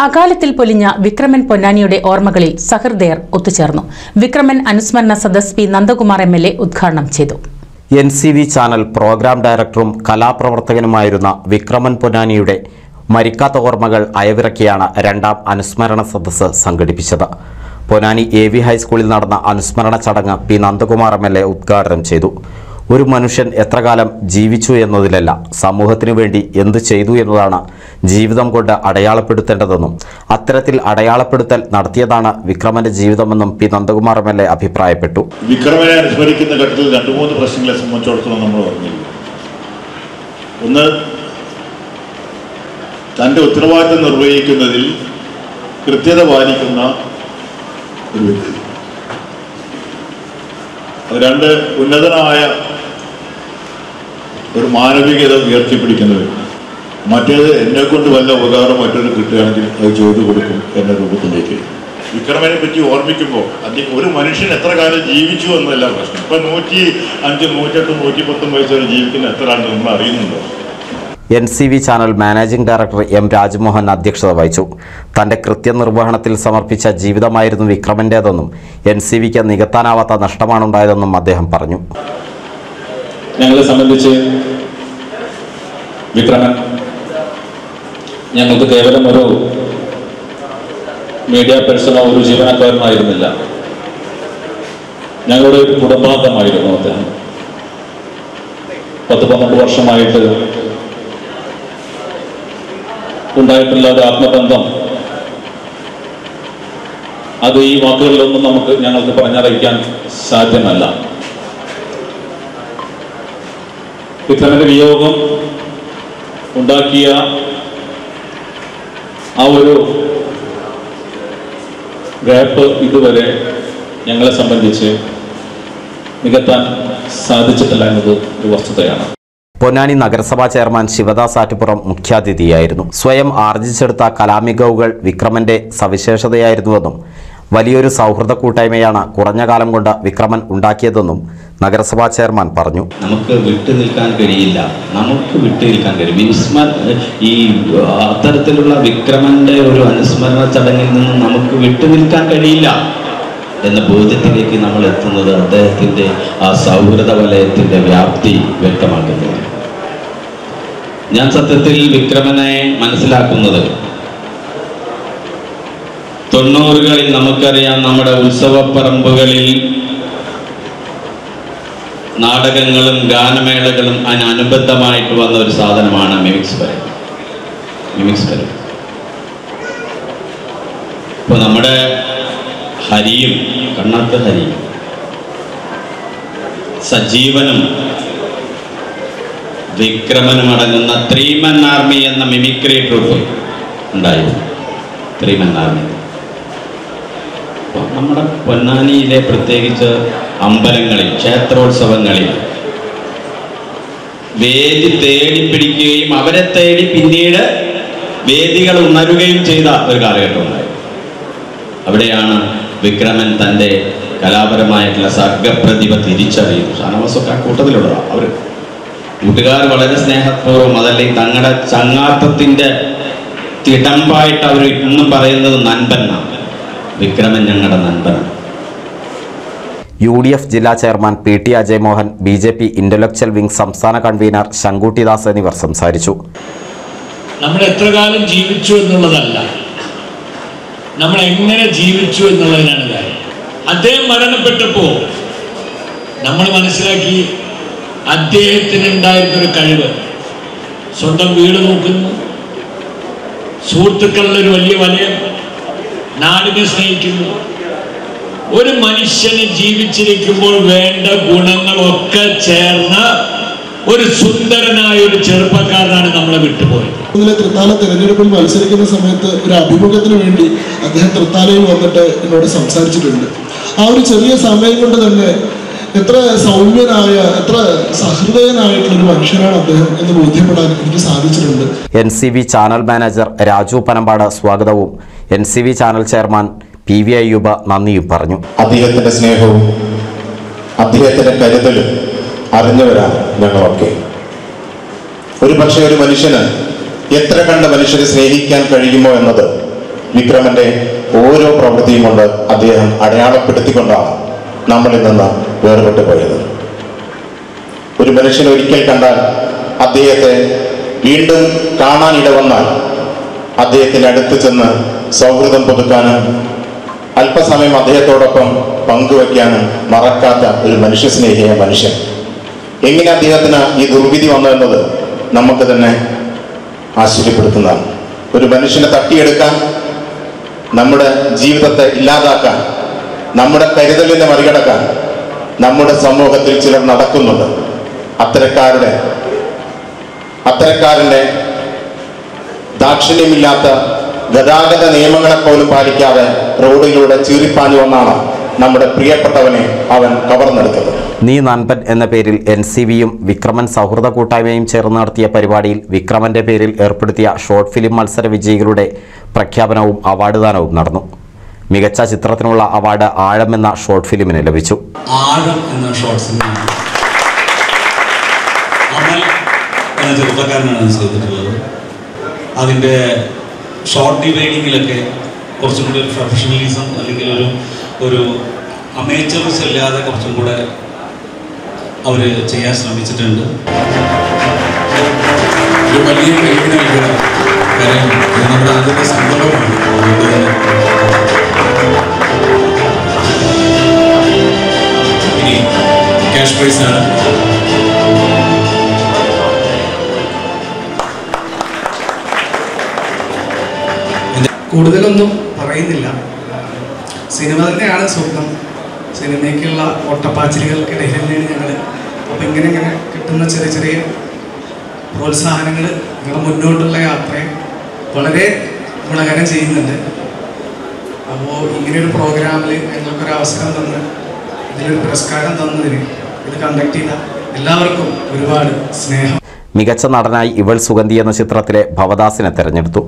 അകാലത്തിൽ പൊലിഞ്ഞ വിക്രമൻ പൊന്നാനിയുടെ ഓർമ്മകളിൽ സഹൃദയർ ഒത്തുചേർന്നു വിക്രമൻ അനുസ്മരണ സദസ് P Nandakumar M L A ഉദ്ഘാടനം ചെയ്തു N C V channel program ഡയറക്ടറും കലാപ്രവർത്തകനുമായിരുന്ന വിക്രമൻ പൊന്നാനിയുടെ മരിക്കാത്ത ഓർമ്മകൾ അയവിറക്കിയാണ് രണ്ടാം അനുസ്മരണ സദസ്സ് സംഘടിപ്പിച്ചത് പൊന്നാനി എ വി ഹൈസ്കൂളിൽ നടന്ന അനുസ്മരണ ചടങ്ങ് P Nandakumar M L A ഉദ്ഘാടനം ചെയ്തു ഒരു മനുഷ്യൻ എത്രകാലം ജീവിച്ചു എന്നതിലല്ല സമൂഹത്തിനു വേണ്ടി എന്ത് ചെയ്തു എന്നതാണ് ജീവിതം കൊണ്ട് അടയാളപ്പെടുത്തേണ്ടതെന്നും അത്തരത്തിൽ അടയാളപ്പെടുത്തൽ നടത്തിയതാണ് വിക്രമന്റെ ജീവിതമെന്നും P Nandakumar M L A അഭിപ്രായപ്പെട്ടു വിക്രമനെ അനുസ്മരിക്കുന്ന ഘട്ടത്തിൽ രണ്ട് മൂന്ന് പ്രശ്നങ്ങളെ സംബന്ധിച്ചിടത്തോളം നമ്മൾ പറഞ്ഞില്ല ഒന്ന് തൻ്റെ ഉത്തരവാദിത്തം നിർവഹിക്കുന്നതിൽ കൃത്യത പാലിക്കുന്ന ഒരു വ്യക്തി അത് രണ്ട് ഉന്നതനായ ഒരു മാനവികത ഉയർത്തിപ്പിടിക്കുന്ന വ്യക്തി മറ്റേത് എന്നെ കൊണ്ട് വല്ല ഉപകാരം മറ്റൊരു കിട്ടുകയാണെങ്കിൽ അത് ചെയ്തു കൊടുക്കും എന്ന രൂപത്തിലേക്ക് വിക്രമനെ പറ്റി ഓർമ്മിക്കുമ്പോൾ അദ്ദേഹം ഒരു മനുഷ്യൻ എത്ര കാലം ജീവിച്ചു എന്നല്ല പ്രശ്നം ഇപ്പൊ നൂറ്റി അഞ്ച് നൂറ്റെട്ട് നൂറ്റി പത്തും വയസ്സ് വരെ ജീവിക്കുന്ന എത്ര ആണ്ട് നമ്മൾ അറിയുന്നുണ്ടോ N C V channel managing director M Rajmohan അധ്യക്ഷത വഹിച്ചു തന്റെ കൃത്യനിർവഹണത്തിൽ സമർപ്പിച്ച ജീവിതമായിരുന്നു വിക്രമന്റേതെന്നും എൻ സി വിക്ക് നികത്താനാവാത്ത നഷ്ടമാണുണ്ടായതെന്നും അദ്ദേഹം പറഞ്ഞു ഞങ്ങളെ സംബന്ധിച്ച് വിക്രമൻ ഞങ്ങൾക്ക് കേവലം ഒരു മീഡിയ പേഴ്സണോ ഒരു ജീവനക്കാരനായിരുന്നില്ല ഞങ്ങളുടെ ഒരു കുടുംബാംഗമായിരുന്നു അദ്ദേഹം പത്ത് പന്ത്രണ്ട് വർഷമായിട്ട് ഉണ്ടായിട്ടുള്ള ഒരു ആത്മബന്ധം അത് ഈ വാക്കുകളിലൊന്നും നമുക്ക് ഞങ്ങൾക്ക് പറഞ്ഞറിയിക്കാൻ സാധ്യമല്ല വിക്രമന്റെ വിയോഗം ഉണ്ടാക്കിയ ആ ഒരു ഗ്യാപ്പ് ഇതുവരെ ഞങ്ങളെ സംബന്ധിച്ച് നികത്താൻ സാധിച്ചിട്ടില്ല എന്നത് ഒരു വസ്തുതയാണ് പൊന്നാനി നഗരസഭാ ചെയർമാൻ ശിവദാസ് ആറ്റുപുറം മുഖ്യാതിഥിയായിരുന്നു സ്വയം ആർജിച്ചെടുത്ത കലാമികവുകൾ വിക്രമന്റെ സവിശേഷതയായിരുന്നുവെന്നും വലിയൊരു സൗഹൃദ കൂട്ടായ്മയാണ് കുറഞ്ഞ കാലം കൊണ്ട് വിക്രമൻ ഉണ്ടാക്കിയതെന്നും നഗരസഭാ ചെയർമാൻ പറഞ്ഞു നമുക്ക് വിട്ടു നിൽക്കാൻ കഴിയില്ല നമുക്ക് വിട്ടു നിൽക്കാൻ കഴിയും വിസ്മ ഈ അത്തരത്തിലുള്ള വിക്രമന്റെ ഒരു അനുസ്മരണ ചടങ്ങിൽ നിന്നും നമുക്ക് വിട്ടു നിൽക്കാൻ കഴിയില്ല എന്ന ബോധ്യത്തിലേക്ക് നമ്മൾ എത്തുന്നത് അദ്ദേഹത്തിൻ്റെ ആ സൗഹൃദ വലയത്തിൻ്റെ വ്യാപ്തി വ്യക്തമാക്കുന്നത് ഞാൻ സത്യത്തിൽ വിക്രമനെ മനസ്സിലാക്കുന്നത് തൊണ്ണൂറുകളിൽ നമുക്കറിയാം നമ്മുടെ ഉത്സവപ്പറമ്പുകളിൽ നാടകങ്ങളും ഗാനമേളകളും അതിനനുബന്ധമായിട്ട് വന്ന ഒരു സാധനമാണ് മിമിക്സ് പരം മിമിക്സ് പരം ഇപ്പോൾ നമ്മുടെ ഹരിയും കണ്ണാത്ത് ഹരി സജീവനും വിക്രമനും അടങ്ങുന്ന ത്രീമൻ ആർമി എന്ന മിമിക്രി ട്രൂപ്പ് ഉണ്ടായിരുന്നു ത്രീമൻ ആർമി അപ്പോൾ നമ്മുടെ പൊന്നാനിയിലെ പ്രത്യേകിച്ച് അമ്പലങ്ങളിൽ ക്ഷേത്രോത്സവങ്ങളിൽ വേദി തേടി പിടിക്കുകയും അവരെ തേടി പിന്നീട് വേദികൾ ഉണരുകയും ചെയ്ത ഒരു കാലഘട്ടം ഉണ്ടായി അവിടെയാണ് വിക്രമൻ തൻ്റെ കലാപരമായിട്ടുള്ള സർഗപ്രതിഭ തിരിച്ചറിയുന്നു ഷാനവാസൊക്കെ ആ കൂട്ടത്തിലുള്ളതാണ് അവർ കൂട്ടുകാർ വളരെ സ്നേഹപൂർവ്വം അതല്ലെങ്കിൽ തങ്ങളുടെ ചങ്ങാത്തത്തിൻ്റെ തിടമ്പായിട്ട് അവർ ഇന്നും പറയുന്നത് നൻപനാണ് വിക്രമൻ ഞങ്ങളുടെ നൻപനാണ് യു ഡി എഫ് ജില്ലാ chairman P T Ajay Mohan B J P intellectual wing സംസ്ഥാന കൺവീനർ ശങ്കുട്ടിദാസ് എന്നിവർ സംസാരിച്ചു നമ്മൾ എത്ര കാലം ജീവിച്ചു എന്നുള്ളതല്ല നമ്മൾ എങ്ങനെ ജീവിച്ചു എന്നുള്ളതിനാണ് കാര്യം അദ്ദേഹം മരണപ്പെട്ടപ്പോൾ നമ്മൾ മനസ്സിലാക്കി അദ്ദേഹത്തിന് ഉണ്ടായിരുന്നൊരു കഴിവ് സ്വന്തം വീട് നോക്കുന്നു സുഹൃത്തുക്കളുടെ ഒരു വലിയ വലയം നാടിനെ സ്നേഹിക്കുന്നു ഒരു മനുഷ്യന് ജീവിച്ചിരിക്കുമ്പോൾ വേണ്ട ഗുണങ്ങളൊക്കെ ചേർന്ന ഒരു സുന്ദരനായ ഒരു ചെറുപ്പക്കാരനാണ് നമ്മളെ വിട്ടുപോയത് ഇന്നലെ തൃത്താല തെരഞ്ഞെടുപ്പിൽ മത്സരിക്കുന്ന സമയത്ത് ഒരു അഭിമുഖത്തിന് വേണ്ടി അദ്ദേഹം തൃത്താലയിൽ വന്നിട്ട് എന്നോട് സംസാരിച്ചിട്ടുണ്ട് ആ ഒരു ചെറിയ സമയം കൊണ്ട് തന്നെ എത്ര സൗമ്യനായ എത്ര സഹൃദയനായിട്ടുള്ള ഒരു മനുഷ്യനാണ് അദ്ദേഹം എന്ന് ബോധ്യപ്പെടാൻ എനിക്ക് സാധിച്ചിട്ടുണ്ട് N C V channel manager Raju Panambad സ്വാഗതവും N C V channel chairman P V Ayyuba നന്ദിയും പറഞ്ഞു അദ്ദേഹത്തിന്റെ സ്നേഹവും അദ്ദേഹത്തിന്റെ കരുതലും അറിഞ്ഞവരാണ് ഞങ്ങളൊക്കെ ഒരു പക്ഷേ ഒരു മനുഷ്യന് എത്ര കണ്ട മനുഷ്യരെ സ്നേഹിക്കാൻ കഴിയുമോ എന്നത് വിക്രമന്റെ ഓരോ പ്രവൃത്തിയും കൊണ്ട് അദ്ദേഹം അടയാളപ്പെടുത്തിക്കൊണ്ടാണ് നമ്മളിൽ നിന്ന് വേർപെട്ടു പോയത് ഒരു മനുഷ്യൻ ഒരിക്കൽ കണ്ടാൽ അദ്ദേഹത്തെ വീണ്ടും കാണാൻ ഇടവന്നാൽ അദ്ദേഹത്തിന്റെ അടുത്ത് ചെന്ന് സൗഹൃദം പുതുക്കാനും അല്പസമയം അദ്ദേഹത്തോടൊപ്പം പങ്കുവയ്ക്കാനും മറക്കാത്ത ഒരു മനുഷ്യസ്നേഹിയായ മനുഷ്യൻ എങ്ങനെ അദ്ദേഹത്തിന് ഈ ദുർവിധി വന്നു എന്നത് നമുക്ക് തന്നെ ആശ്ചര്യപ്പെടുത്തുന്നതാണ് ഒരു മനുഷ്യനെ തട്ടിയെടുക്കാൻ നമ്മുടെ ജീവിതത്തെ ഇല്ലാതാക്കാൻ നമ്മുടെ കരുതലിനെ മറികടക്കാൻ നമ്മുടെ സമൂഹത്തിൽ ചിലർ നടക്കുന്നുണ്ട് അത്തരക്കാരുടെ അത്തരക്കാരന്റെ ദാക്ഷിണ്യമില്ലാത്ത ഗതാഗത നിയമങ്ങളെ പോലും പാലിക്കാതെ റോഡിലൂടെ ചീറിപ്പാഞ്ഞു വന്നാണ് നമ്മുടെ പ്രിയപ്പെട്ടവനെ അവൻ കവർന്നെടുത്തത് നീ നൻപൻ എന്ന പേരിൽ എൻ സി വിയും വിക്രമൻ സൗഹൃദ കൂട്ടായ്മയും ചേർന്ന് നടത്തിയ പരിപാടിയിൽ വിക്രമന്റെ പേരിൽ ഏർപ്പെടുത്തിയ ഷോർട്ട് ഫിലിം മത്സര വിജയികളുടെ പ്രഖ്യാപനവും അവാർഡ് ദാനവും നടന്നു മികച്ച ചിത്രത്തിനുള്ള അവാർഡ് ആഴം എന്ന ഷോർട്ട് ഫിലിമിന് ലഭിച്ചു ആഴം എന്ന ഷോർട്ട് സിനിമയാണ് അമൽ എന്ന ചെറുപ്പക്കാരനാണ് അത് ചെയ്തിട്ടുള്ളത് അതിൻ്റെ ഷോർട്ട് ഡിവൈഡിങ്ങിലൊക്കെ കുറച്ചും കൂടി ഒരു പ്രൊഫഷണലിസം അല്ലെങ്കിൽ ഒരു ഒരു അമേച്ചർസ് ഇല്ലാതെ കുറച്ചും കൂടെ അവർ ചെയ്യാൻ ശ്രമിച്ചിട്ടുണ്ട് ഒരു വലിയ കൈവിന് നൽകുക കാര്യം ഇത് നമ്മുടെ ആദ്യത്തെ സംഭവമാണ് അതുകൊണ്ട് തന്നെ ഇനി ക്യാഷ് പ്രൈസ് ആണ് കൂടുതലൊന്നും പറയുന്നില്ല സിനിമ തന്നെയാണ് സ്വപ്നം സിനിമയ്ക്കുള്ള ഒട്ടപ്പാച്ചിലുകൾക്കിടയിൽ തന്നെയാണ് ഞങ്ങൾ അപ്പോൾ ഇങ്ങനെ ഇങ്ങനെ കിട്ടുന്ന ചെറിയ ചെറിയ പ്രോത്സാഹനങ്ങൾ ഞങ്ങളുടെ മുന്നോട്ടുള്ള യാത്രയെ വളരെ ഗുണകരം ചെയ്യുന്നുണ്ട് അപ്പോൾ ഇങ്ങനെയൊരു പ്രോഗ്രാമിൽ ഞങ്ങൾക്കൊരു അവസരം തന്ന് ഇതിലൊരു പുരസ്കാരം തന്നതിന് ഇത് കണ്ടക്ട് ചെയ്ത എല്ലാവർക്കും ഒരുപാട് സ്നേഹം മികച്ച നടനായി ഇവൾ സുഗന്ധി എന്ന ചിത്രത്തിലെ ഭവദാസിനെ തെരഞ്ഞെടുത്തു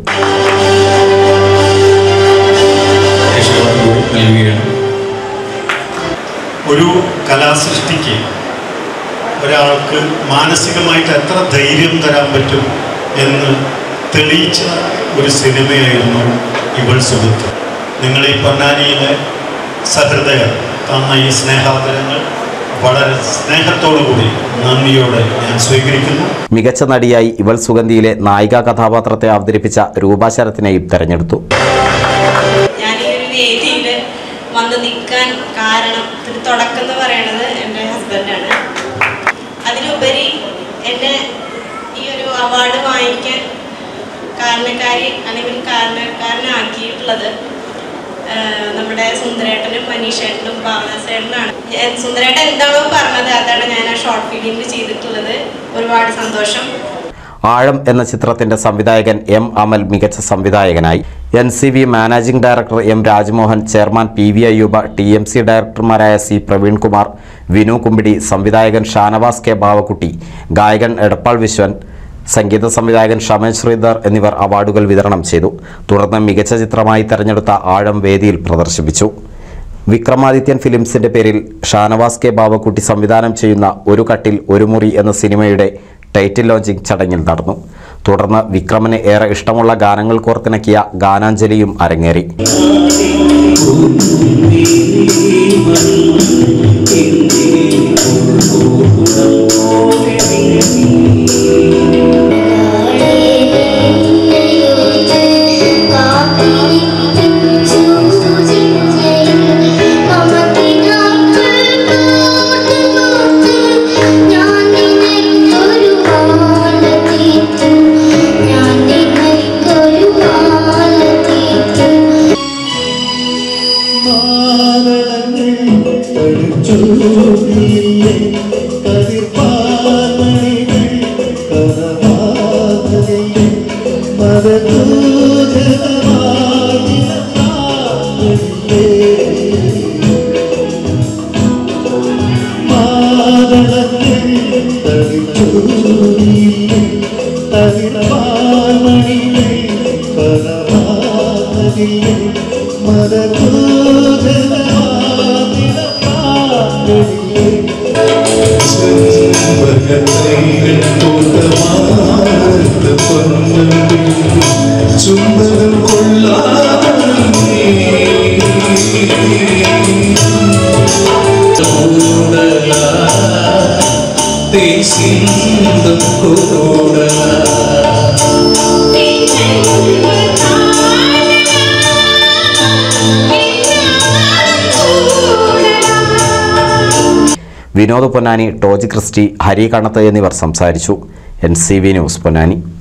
ക്യാഷ് അവാർഡ് കൂടി നൽകുകയാണ് ഒരു കലാസൃഷ്ടിക്ക് ഒരാൾക്ക് മാനസികമായിട്ട് എത്ര ധൈര്യം തരാൻ പറ്റും എന്ന് തെളിയിച്ച ഒരു സിനിമയായിരുന്നു ഇവൾ സുഹൃത്ത് നിങ്ങൾ ഈ പൊന്നാനിയിലെ സഹൃദയർ തന്ന ഈ സ്നേഹാദരങ്ങൾ വളരെ സ്നേഹത്തോടു കൂടി നന്ദിയോടെ ഞാൻ സ്വീകരിക്കുന്നു മികച്ച നടിയായി ഇവൾ സുഗന്ധിയിലെ നായികാ കഥാപാത്രത്തെ അവതരിപ്പിച്ച രൂപ ശരത്തിനെയും തെരഞ്ഞെടുത്തു ഞാൻ ഈ ഒരു വേദിയിൽ വന്ന് നിൽക്കാൻ കാരണം ഒരു തുടക്കം എന്ന് പറയുന്നത് എൻ്റെ ഹസ്ബൻഡാണ് അതിലുപരി എന്നെ ഈ ഒരു അവാർഡ് വാങ്ങിക്കാൻ കാരണക്കാരി അല്ലെങ്കിൽ കാരണക്കാരനാക്കിയിട്ടുള്ളത് ആഹ് നമ്മുടെ സുന്ദരേട്ടനും മനീഷേട്ടനും ഭാവനാസേട്ടനാണ് ഞാൻ- സുന്ദരേട്ടൻ എന്താണോ പറഞ്ഞത് അതാണ് ഞാൻ ആ ഷോർട്ട് ഫിലിമിൽ ചെയ്തിട്ടുള്ളത് ഒരുപാട് സന്തോഷം ആഴം എന്ന ചിത്രത്തിന്റെ സംവിധായകൻ എം അമൽ മികച്ച സംവിധായകനായി N C V managing director M Rajmohan chairman P V Ayyuba T M C ഡയറക്ടർമാരായ സി പ്രവീൺകുമാർ വിനു കുമ്പിടി സംവിധായകൻ ഷാനവാസ് കെ ബാവക്കുട്ടി ഗായകൻ എടപ്പാൾ വിശ്വൻ സംഗീത സംവിധായകൻ ഷമേഷ് ശ്രീധർ എന്നിവർ അവാർഡുകൾ വിതരണം ചെയ്തു തുടർന്ന് മികച്ച ചിത്രമായി തെരഞ്ഞെടുത്ത ആഴം വേദിയിൽ പ്രദർശിപ്പിച്ചു വിക്രമാദിത്യൻ ഫിലിംസിന്റെ പേരിൽ ഷാനവാസ് കെ ബാവക്കുട്ടി സംവിധാനം ചെയ്യുന്ന ഒരു കട്ടിൽ ഒരു മുറി എന്ന സിനിമയുടെ ടൈറ്റിൽ ലോഞ്ചിങ് ചടങ്ങിൽ നടന്നു തുടർന്ന് വിക്രമന് ഏറെ ഇഷ്ടമുള്ള ഗാനങ്ങൾ കോർത്തിണക്കിയ ഗാനാഞ്ജലിയും അരങ്ങേറി ചുംബനം കൊള്ളാതെ സിന്ധു കൂടല വിനോദ് പൊന്നാനി ടോജി ക്രിസ്റ്റി ഹരി കണത്ത് എന്നിവർ സംസാരിച്ചു N C V news Ponnani